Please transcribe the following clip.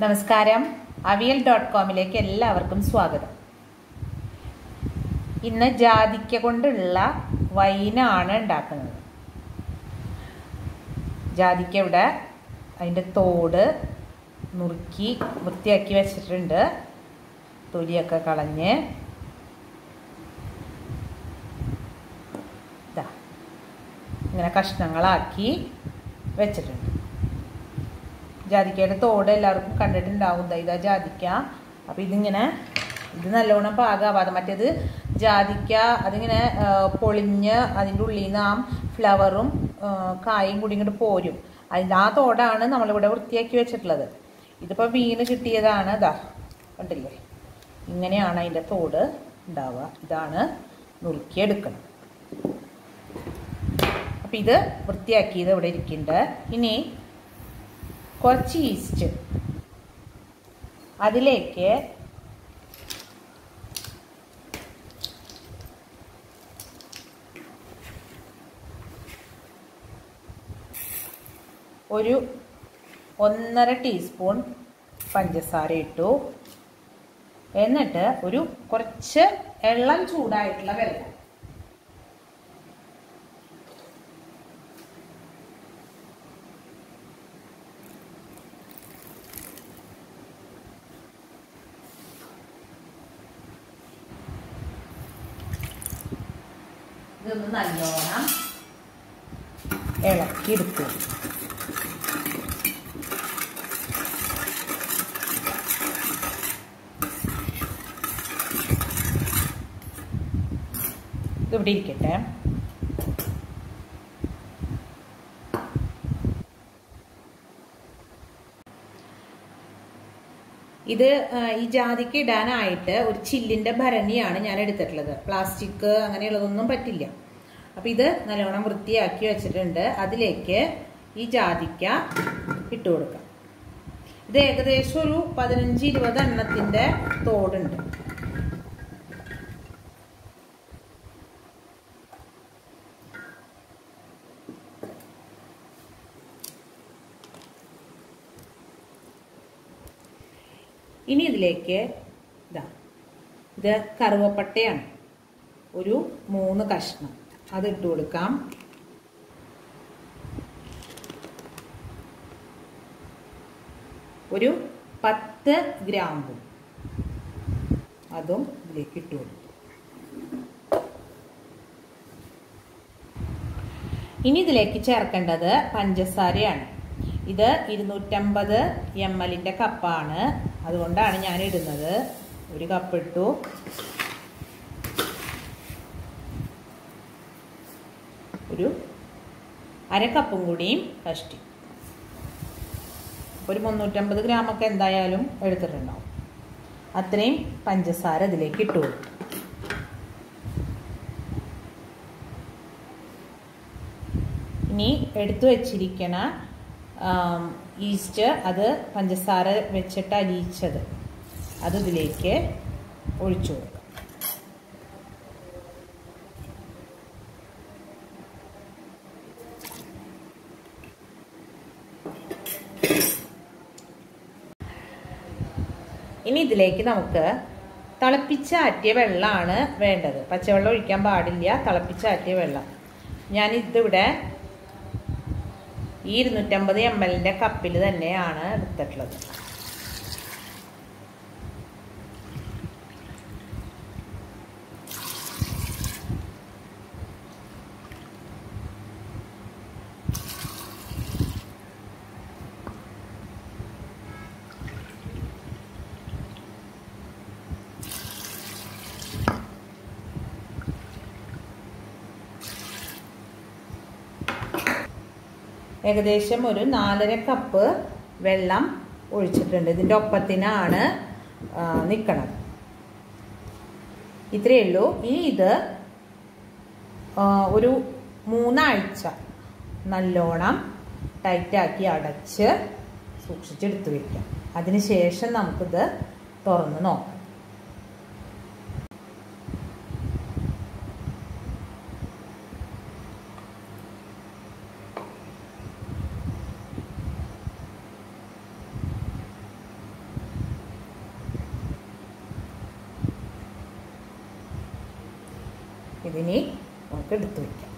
നമസ്കാരം അവിയൽ ഡോട്ട് കോമിലേക്ക് എല്ലാവർക്കും സ്വാഗതം ഇന്ന് ജാതിക്ക കൊണ്ടുള്ള വൈനാണ് ഉണ്ടാക്കുന്നത് ജാതിക്ക ഇവിടെ അതിൻ്റെ തോട് നുറുക്കി വൃത്തിയാക്കി വെച്ചിട്ടുണ്ട് തൊലിയൊക്കെ കളഞ്ഞ് ഇതാ ഇങ്ങനെ കഷ്ണങ്ങളാക്കി വെച്ചിട്ടുണ്ട് ജാതിക്കയുടെ തോട് എല്ലാവർക്കും കണ്ടിട്ടുണ്ടാവും ദാ ഇതാ ജാതിക്ക അപ്പോൾ ഇതിങ്ങനെ ഇത് നല്ലോണം പാകാവാതെ മറ്റേത് ജാതിക്ക അതിങ്ങനെ ആ, പൊളിഞ്ഞ് അതിൻ്റെ ഉള്ളിൽ നിന്ന് ആ ഫ്ലവറും ആ, കായും കൂടി ഇങ്ങോട്ട് പോരും അതിൻ്റെ ആ തോടാണ് നമ്മളിവിടെ വൃത്തിയാക്കി വെച്ചിട്ടുള്ളത് ഇതിപ്പോൾ വീണ് കിട്ടിയതാണ് ഇതാ കണ്ടില്ലേ ഇങ്ങനെയാണ് അതിൻ്റെ തോട് ഉണ്ടാവുക ഇതാണ് നുറുക്കിയെടുക്കണം അപ്പം ഇത് വൃത്തിയാക്കിയത് ഇവിടെ ഇരിക്കുന്നുണ്ട് ഇനി കുറച്ച് ഈസ്റ്റ് അതിലേക്ക് ഒരു ഒന്നര ടീസ്പൂൺ പഞ്ചസാര ഇട്ടു എന്നിട്ട് ഒരു കുറച്ച് എള്ളം ചൂടായിട്ടുള്ള വെള്ളം ഇതൊന്ന് നല്ലോണം ഇളക്കിയെടുത്തു ഇതിവിടെ ഇരിക്കട്ടെ ഇത് ആ, ഈ ജാതിക്ക് ഇടാനായിട്ട് ഒരു ചില്ലിന്റെ ഭരണിയാണ് ഞാൻ എടുത്തിട്ടുള്ളത് പ്ലാസ്റ്റിക് അങ്ങനെയുള്ളതൊന്നും പറ്റില്ല അപ്പൊ ഇത് നല്ലോണം വൃത്തിയാക്കി വെച്ചിട്ടുണ്ട് അതിലേക്ക് ഈ ജാതിക്ക ഇട്ട് കൊടുക്കാം ഇത് ഏകദേശം ഒരു പതിനഞ്ച് ഇരുപത് എണ്ണത്തിന്റെ തോടുണ്ട് ഇനി ഇതിലേക്ക് ഇതാ ഇത് കറുവപ്പട്ടയാണ് ഒരു മൂന്ന് കഷ്ണം അത് ഇട്ട് കൊടുക്കാം ഒരു പത്ത് ഗ്രാമ്പും അതും ഇതിലേക്ക് ഇട്ട് കൊടുക്കും ഇനി ഇതിലേക്ക് ചേർക്കേണ്ടത് പഞ്ചസാരയാണ് ഇത് ഇരുന്നൂറ്റമ്പത് എം എല്ലിൻ്റെ കപ്പാണ് അതുകൊണ്ടാണ് ഞാൻ ഇടുന്നത് ഒരു കപ്പ് ഇട്ടു ഒരു അര കപ്പും കൂടിയും കഷ്ടി ഒരു മുന്നൂറ്റമ്പത് ഗ്രാമൊക്കെ എന്തായാലും എടുത്തിട്ടുണ്ടാവും അത്രയും പഞ്ചസാര ഇതിലേക്ക് ഇട്ടു കൊടുക്കും ഇനി എടുത്തു വച്ചിരിക്കണ ആം, ഈസ്റ്റ് അത് പഞ്ചസാര വെച്ചിട്ട് അലിയിച്ചത് അത് ഇതിലേക്ക് ഒഴിച്ചു കൊടുക്കാം ഇനി ഇതിലേക്ക് നമുക്ക് തിളപ്പിച്ചാറ്റിയ വെള്ളമാണ് വേണ്ടത് പച്ചവെള്ളം ഒഴിക്കാൻ പാടില്ല തിളപ്പിച്ചാറ്റിയ വെള്ളം ഞാൻ ഇതിവിടെ ഈ ഇരുന്നൂറ്റമ്പത് എം എല്ലിൻ്റെ കപ്പിൽ തന്നെയാണ് എടുത്തിട്ടുള്ളത് ഏകദേശം ഒരു നാലര കപ്പ് വെള്ളം ഒഴിച്ചിട്ടുണ്ട് ഇതിൻ്റെ ഒപ്പത്തിനാണ് നിൽക്കണത് ഇത്രയേ ഉള്ളൂ ഇനി ഇത് ആ, ഒരു മൂന്നാഴ്ച നല്ലോണം ടൈറ്റാക്കി അടച്ച് സൂക്ഷിച്ചെടുത്ത് വയ്ക്കാം അതിനുശേഷം നമുക്കിത് തുറന്ന് നോക്കാം ഇതിനി നമുക്ക് എടുത്തു വയ്ക്കാം